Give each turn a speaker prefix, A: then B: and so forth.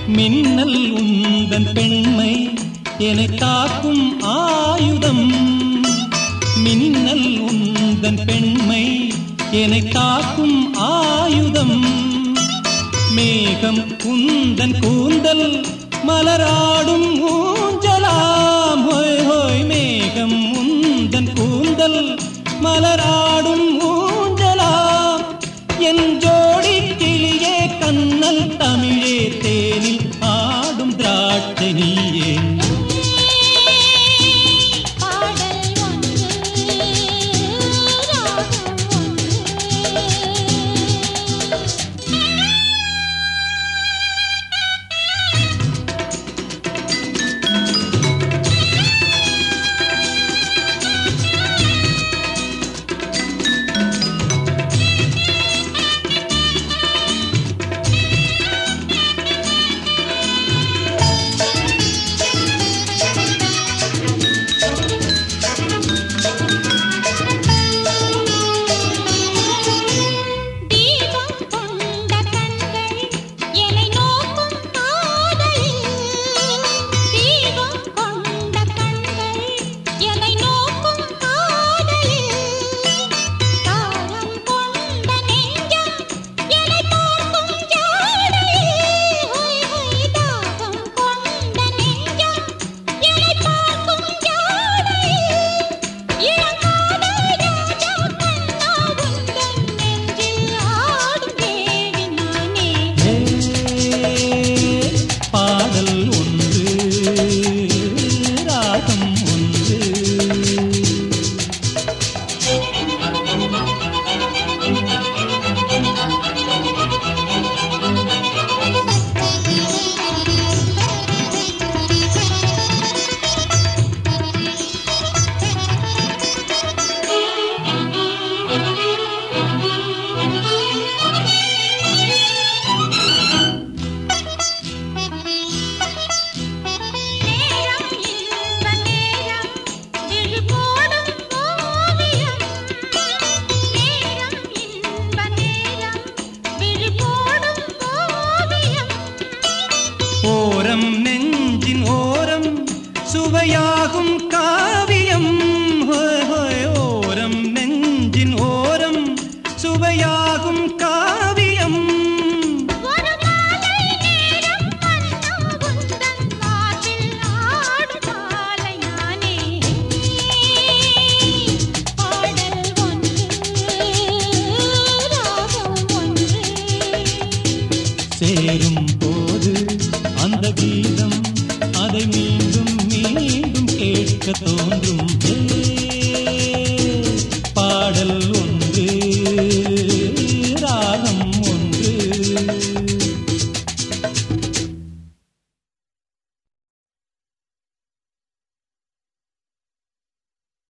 A: மின்னல் உந்தன் பெண்மை என்னை தாக்கும் ஆயுதம் மின்னல் உந்தன் பெண்மை என்னை தாக்கும் ஆயுதம் மேகம் உந்தன் கூந்தல் மலராடும் ஊஞ்சலாம் ஹோய் ஹோய் மேகம் உந்தன் கூந்தல் மலராடும் ஊஞ்சலாம் என் ஜோடி கிளியே கண்ணல் தமிழே தேனில் ஆடும் திராட்சை நீயே
B: பாடல் ஒன்று ராகம் ஒன்று தீபம் கொண்ட கண்கள் என்னை நோக்கும் காதலில் தீபம் கொண்ட கண்கள் என்னை நோக்கும் காதலில் தாரம் கொண்ட நெஞ்சம் என்னை பார்க்கும் ஜாடையில் ஹொய் ஹொய் தாகம் கொண்ட நெஞ்சம் என்னை பார்க்கும் ஜாடையில் இளங்காதல் ராஜா கண்ணா உந்தன் நெஞ்சில் ஆடும் தேவி நானே
A: ஏ, பாடல் ஒன்று ராகம் ஒன்று
B: நேரம் இன்ப நேரம் விழுபோடும் ஓவியம் நேரம் இன்ப நேரம் விழுபோடும் ஓவியம்
A: ஓரம் நெஞ்சின் ஓரம் சுவையாகும் காவியம் ஹோய் ஹோய் ஓரம் நெஞ்சின் ஓரம் சுவையாகும் காவியம்
B: ஒரு மாலை நேரம் மன்னா உந்தன் மார்பில் ஆடும் மாலை நானே பாடல் ஒன்று ராகம் ஒன்று
A: சேரும் போது அந்த கீதம் அதை மீண்டும் மீண்டும் கேட்க தோன்றும்